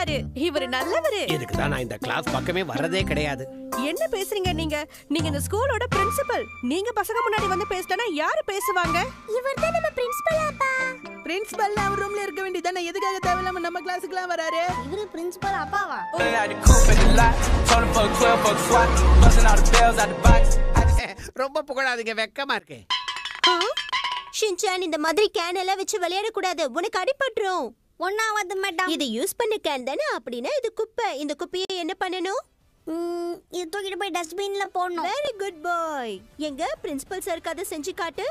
இருக்காரு இவரு நல்லவரு இதுக்கு தான் நான் இந்த கிளாஸ் பக்கமே வர்றதே கிடையாது என்ன பேசுறீங்க நீங்க நீங்க இந்த ஸ்கூலோட பிரின்சிபல் நீங்க பசங்க முன்னாடி வந்து பேசிட்டா யாரு பேசுவாங்க இவர் தான் நம்ம பிரின்சிபல் அப்பா பிரின்சிபல் அவர் ரூம்ல இருக்க வேண்டியதானே எதுக்காக தேவையில்லாம நம்ம கிளாஸுக்குலாம் வராரு இவரு பிரின்சிபல் அப்பாவா Out the coupe at the lot, told him for a 12 for a swat, busting all the bells out the box. I just ரொம்ப புகழாதீங்க வெக்கமா இருக்கு ஷின்சான் இந்த மாதிரி கேன் எல்லாம் வச்சு விளையாட கூடாது உனக்கு அடிபட்டுரும் ஒன்னாவது மேடம் இது யூஸ் பண்ண கேன் தானே அப்படின்னா இது குப்பை இந்த குப்பையை என்ன பண்ணணும் இது தூக்கிட்டு போய் டஸ்ட்பின்ல போடணும் வெரி குட் பாய் எங்க பிரின்சிபல் சாருக்கு அதை செஞ்சு காட்டு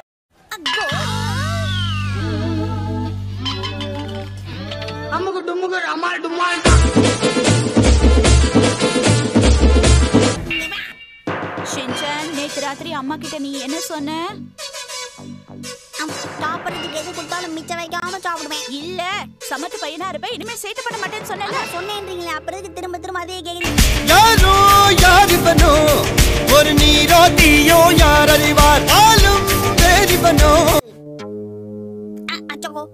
ஷின்சான் நேத்து ராத்திரி அம்மா கிட்ட நீ என்ன சொன்ன சாப்பிடுறதுக்கு எது கொடுத்தாலும் மிச்சம் வைக்காம சாப்பிடுவேன் இல்ல சமத்து பையனா இருப்ப இனிமே சேட்டு பண்ண மாட்டேன்னு சொன்னல சொன்னேன்றீங்களே அப்புறம் எதுக்கு திரும்ப திரும்ப அதே கேக்குறீங்க யாரோ யாரிவனோ ஒரு நீரோ தீயோ யார் அறிவார் ஆளும் வேறிவனோ அச்சோ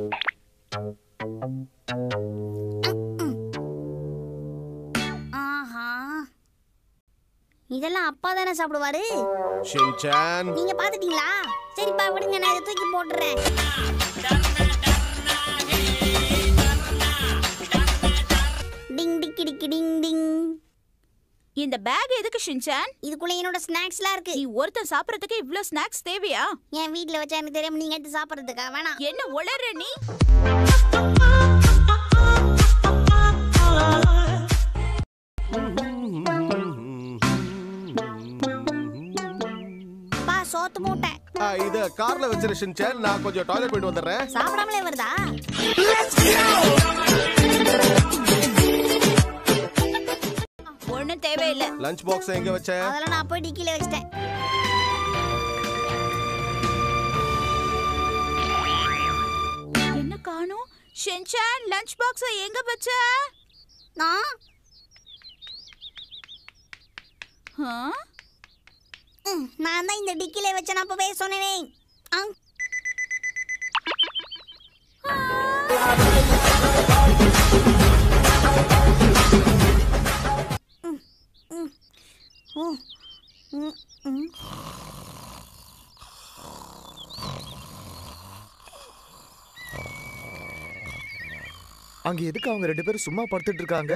ஆஹா இதெல்லாம் அப்பா தானே சாப்பிடுவாரு ஷின்சான் நீங்க பாத்துட்டீங்களா சரிப்பா விடுங்க நான் இதை தூக்கி போட்டுறேன் டிங் டிக்கி டிக்கி டிங் டிங் இந்த பேக் எதுக்கு ஷின்சான் இதுக்குள்ள என்னோட ஸ்நாக்ஸ்லாம் இருக்கு நீ ஒருத்தன் சாப்பிடறதுக்கு இவ்ளோ ஸ்நாக்ஸ் தேவையா என் வீட்ல வச்சா எனக்கு தெரியாம நீங்க எடுத்து சாப்பிடுறதுக்கா வேணாம் என்ன உளற நீ பா சோத்து மூட்டை இத கார்ல வச்சிரு ஷின்சான் நான் கொஞ்சம் டாய்லெட் போயிட்டு வந்துடுறேன் சாப்பிடாமலே வருதா ஒண்ணும் தேவையில்ல லஞ்ச் பாக்ஸ் எங்க வச்ச அதெல்லாம் நான் போய் டிக்கில வச்சிட்டேன் என்ன காணோம் ஷின்சான் லஞ்ச் பாக்ஸ் எங்க வச்ச நான் ஆ? ம், நான் தான் இந்த டிக்கில வச்சேன் அப்பவே சொன்னேனே ஆ, ஓ ம், ம். அங்க எதுக்கு அவங்க ரெண்டு பேரும் சும்மா படுத்துட்டு இருக்காங்க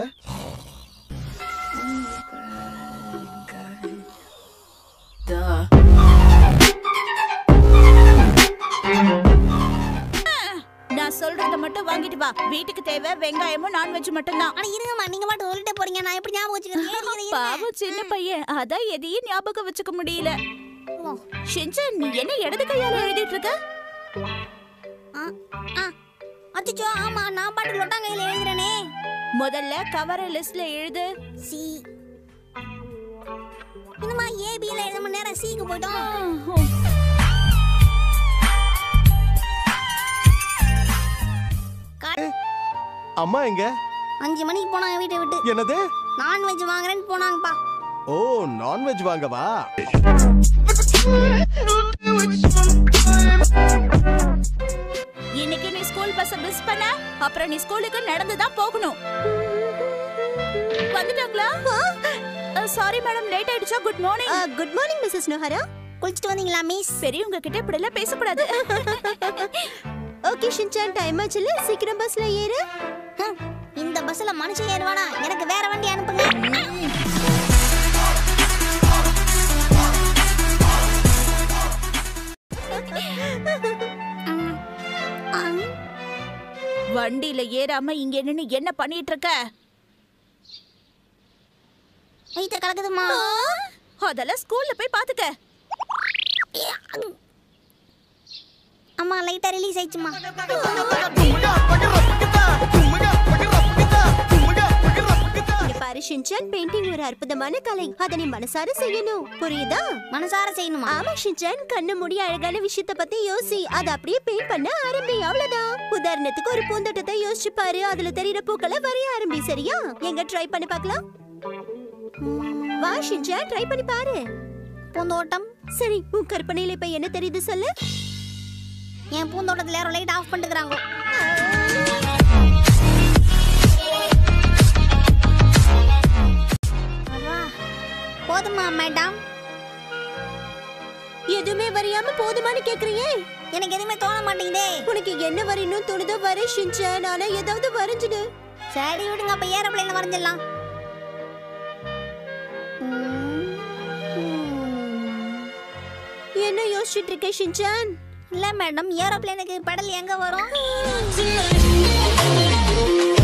நான் சொல்றத மட்டும் வாங்கிட்டு வா வீட்டுக்கு தேவை வெங்காயமும் நான்வெஜ் மட்டும்தான் ஆனா இருங்கம்மா நீங்க மட்டும் சொல்லிட்டே போறீங்க நான் எப்படி ஞாபகம் வச்சுக்கிறேன் இருங்க, இருங்க, இருங்க. பாவம் சின்ன பையன் அதான் எதையும் ஞாபகம் வச்சுக்க முடியல ஷின்சான் நீ என்ன இடது கையால எழுதிட்டு இருக்க ஆ, ஆ. அச்சச்சோ ஆமா நான் பாட்டு லொட்டாங்கையில எழுதுறேனே முதல்ல கவர லிஸ்ட்ல எழுது சி என்னம்மா ஏபில எழுத நேரம் சிக்கு போயிட்டோம் அம்மா எங்க அஞ்சு மணிக்கு போனாங்க வீட்டை விட்டு என்னது நான்வெஜ் வாங்குறேன்னு போனாங்கப்பா ஓ நான்வெஜ் வாங்கவா இன்னைக்கு நீ ஸ்கூல் பஸ் மிஸ் பண்ண அப்புறம் நீ ஸ்கூலுக்கு நடந்து தான் போகணும் வந்துட்டாங்களா சாரி மேடம் லேட் ஆயிடுச்சா good morning good morning Mrs Nohara குளிச்சிட்டு வந்தீங்களா மிஸ் பெரியவங்க கிட்ட இப்படி எல்லாம் பேசக்கூடாது ஓகே ஷின்சான் டைம் ஆச்சுல சீக்கிரம் பஸ்ல ஏறு இந்த பஸ்ல மனுஷன் ஏறுவானா எனக்கு வேற வண்டி அனுப்புங்க வண்டியில ஏறாம இங்க நின்னு என்ன பண்ணிட்டு இருக்க வயித்த கலக்குதுமா அதெல்லாம் ஸ்கூல்ல போய் பாத்துக்க அம்மா லைட்டா ரிலீஸ் ஆயிடுச்சுமா இங்க பாரு ஷின்சான் பெயிண்டிங் ஒரு அற்புதமான கலை அதை நீ மனசார செய்யணும் புரியுதா மனசார செய்யணுமா ஆமா ஷின்சான் கண்ணு மூடி அழகான விஷயத்த பத்தி யோசி அதை அப்படியே பெயிண்ட் பண்ண ஆரம்பி அவ்வளவுதான் உதாரணத்துக்கு ஒரு பூந்தோட்டத்தை யோசிச்சு பாரு அதுல தெரியுற பூக்களை வரைய ஆரம்பி சரியா எங்க ட்ரை பண்ணி பார்க்கலாம் வா ஷின்சான் ட்ரை பண்ணி பாரு பூந்தோட்டம் சரி உன் கற்பனையில இப்ப என்ன தெரியுது சொல்லு என் பூந்தோட்டத்துல யாரோ லைட் ஆஃப் பண்ணிட்டுறாங்க மேடம் எதுவுமே வரையாம போதுமான்னு கேக்குறியே எனக்கு எதுவுமே தோண மாட்டேங்குதே உனக்கு என்ன வரையணும் தோணுதோ வரை ஷின்சான் ஆனா ஏதாவது வரைஞ்சிடு சரி விடுங்க அப்ப ஏரோப்ளேன்ல வரைஞ்சிடலாம் என்ன யோசிச்சுட்டு இருக்க ஷின்சான் இல்ல மேடம் ஏரோப்ளேனுக்கு பெடல் எங்க வரும்